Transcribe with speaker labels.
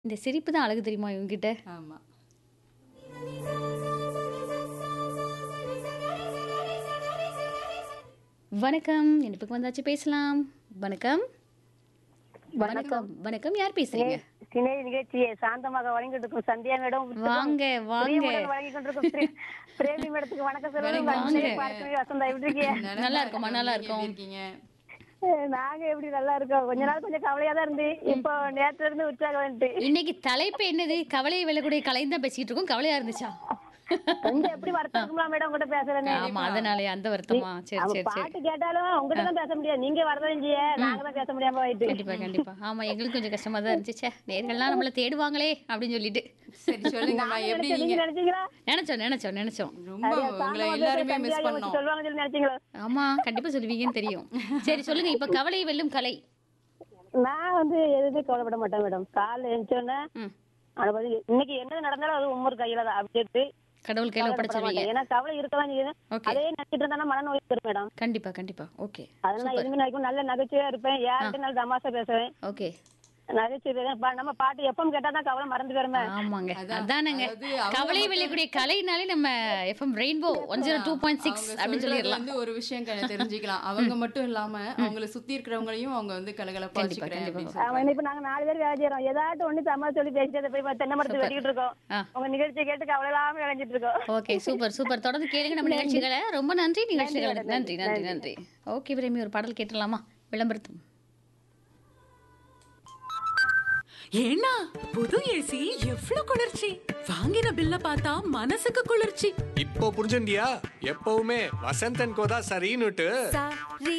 Speaker 1: இந்த சிரிப்பு தான் அழகு தெரியுமா இவங்ககிட்ட
Speaker 2: ஆமா
Speaker 1: வணக்கம் என் பக்கம் வந்தாச்சு பேசலாம் வணக்கம் வணக்கம் வணக்கம் யார் பேசுறீங்க
Speaker 3: திணை நிகழ்ச்சியை சாந்தமாக வழங்கிட்டு இருக்கும் சந்தியா மேடம்
Speaker 1: வாங்க வாங்க
Speaker 3: பிரியமுடன் வழங்கி கொண்டிருக்கும் பிரே- பிரேமி மேடத்துக்கு வணக்கம் சொல்லுங்க
Speaker 1: வாங்க.
Speaker 3: பார்க்கவே வசந்தா எப்படி இருக்கீங்க
Speaker 1: நல்லா இருக்கோம்மா, நல்லா
Speaker 2: நீங்க எப்படி
Speaker 1: இருக்கோம்.
Speaker 2: இருக்கீங்க
Speaker 3: அஹ் நாங்க எப்படி நல்லா இருக்கோம் கொஞ்ச நாள் கொஞ்சம் கவலையா தான் இருந்து இப்போ நேரத்துல இருந்து உற்சாகம் வந்துட்டு
Speaker 1: இன்னைக்கு தலைப்பு என்னது கவலையை வெல்லக்கூடிய கலைன்னு தான் பேசிட்டு இருக்கோம் கவலையா இருந்துச்சா
Speaker 3: கொஞ்சம் எப்படி வருத்தம் இருக்குமா மேடம் உங்ககிட்ட பேசுறேன்னு
Speaker 1: ஆமா அதனாலே அந்த வருத்தமா சரி
Speaker 3: அவங்க
Speaker 1: சரி சரி
Speaker 3: பாட்டு கேட்டாலும் உங்ககிட்ட தான் பேச முடியாது நீங்க வரதான் செய்ய நாங்க தான் பேச முடியாம போயிட்டு
Speaker 1: கண்டிப்பா கண்டிப்பா ஆமா எங்களுக்கு கொஞ்சம் கஷ்டமா தான் இருந்துச்சு நேர்கள்லாம் நம்மள தேடுவாங்களே அப்படின்னு சொல்லிட்டு
Speaker 2: சரி சொல்லுங்கம்மா எப்படி
Speaker 3: நீங்க
Speaker 2: நீங்க
Speaker 3: நினைச்சீங்களா
Speaker 1: நினைச்சோம் நினைச்சோம் நினைச்சோம்
Speaker 2: ரொம்ப உங்களை எல்லாருமே மிஸ்
Speaker 3: சந்தியா
Speaker 2: பண்ணோம்
Speaker 3: சொல்லுவாங்க சொல்லி நினைச்சீங்களா
Speaker 1: ஆமா கண்டிப்பா சொல்லுவீங்கன்னு தெரியும் சரி சொல்லுங்க இப்ப கவலை வெல்லும் கலை
Speaker 3: நான் வந்து எதுவுமே கவலைப்பட மாட்டேன் மேடம் காலைல எழுந்தோடனே
Speaker 1: ம்
Speaker 3: அதை பத்தி இன்னைக்கு என்ன நடந்தாலும் அது உம்மர் கையில தான் அப்படின்ட்டு
Speaker 1: கடவுள் கையில
Speaker 3: கவலைப்பட
Speaker 1: ஒப்படைச்சிருவீங்க
Speaker 3: மாட்டேன். ஏன்னா கவலை இருக்கதான் செய்யுது
Speaker 1: ஓகே
Speaker 3: அதே நினைச்சிட்டு இருந்தா மனநோய் வரும் மேடம்
Speaker 1: கண்டிப்பா கண்டிப்பா ஓகே
Speaker 3: அதனால எதுவுமே நினைக்கும் நல்ல நகைச்சுவையா இருப்பேன் யார்கிட்ட நல்ல தமாசா பேசுவேன்
Speaker 1: ஓகே
Speaker 3: நகைச்சுவை பேசுவேன். பா- நம்ம பாட்டு எப்பவும் கேட்டா தான் கவலை மறந்து போயிருமே
Speaker 1: ஆமாங்க
Speaker 2: அதான்,
Speaker 1: அதானங்க
Speaker 2: அதாவது அவங்க
Speaker 1: கவலை
Speaker 2: மட்டும்
Speaker 1: வெல்லக்கூடிய கலைனாலே நம்ம FM rainbow one zero two point six
Speaker 2: அவங்க
Speaker 1: அப்படின்னு
Speaker 2: சொல்றது
Speaker 1: சொல்லிடலாம்
Speaker 2: வந்து ஒரு விஷயம் க- தெரிஞ்சுக்கலாம் அவங்க மட்டும் இல்லாம அவங்கள சுத்தி இருக்கிறவங்களையும் அவங்க வந்து கலகலப்பா
Speaker 1: கண்டிப்பா,
Speaker 2: வச்சுக்கிறேன்
Speaker 1: கண்டிப்பா.
Speaker 2: அப்படின்னு சொல்றாங்க.
Speaker 3: அவன் இப்ப நாங்க நாலு பேர் வேலை செய்யறோம் ஏதாட்டும் ஒண்ணு தமாஷா சொல்லி பேசிட்டு அதை போய் தென்னை மரத்துக்கு வெட்டிட்டு இருக்கோம்
Speaker 1: ஆ.
Speaker 3: உங்க நிகழ்ச்சியை கேட்டு கவலை இல்லாம விளைஞ்சிட்டு இருக்கோம்
Speaker 1: ஓகே சூப்பர் சூப்பர் தொடர்ந்து கேளுங்க நம்ம நிகழ்ச்சிகளை ரொம்ப நன்றி நிகழ்ச்சிகளை நன்றி நன்றி நன்றி ஓகே பிரேமி ஒரு பாடல் கேட்டுடலாமா விளம்பரத்தும்
Speaker 4: ஏன்னா புது ஏசி எவ்வளவு குளிர்ச்சி வாங்கின பில்ல பார்த்தா மனசுக்கு குளிர்ச்சி
Speaker 5: இப்போ புரிஞ்சுண்டியா எப்பவுமே வசந்தன் கோதா சரின்னுட்டு
Speaker 4: சரி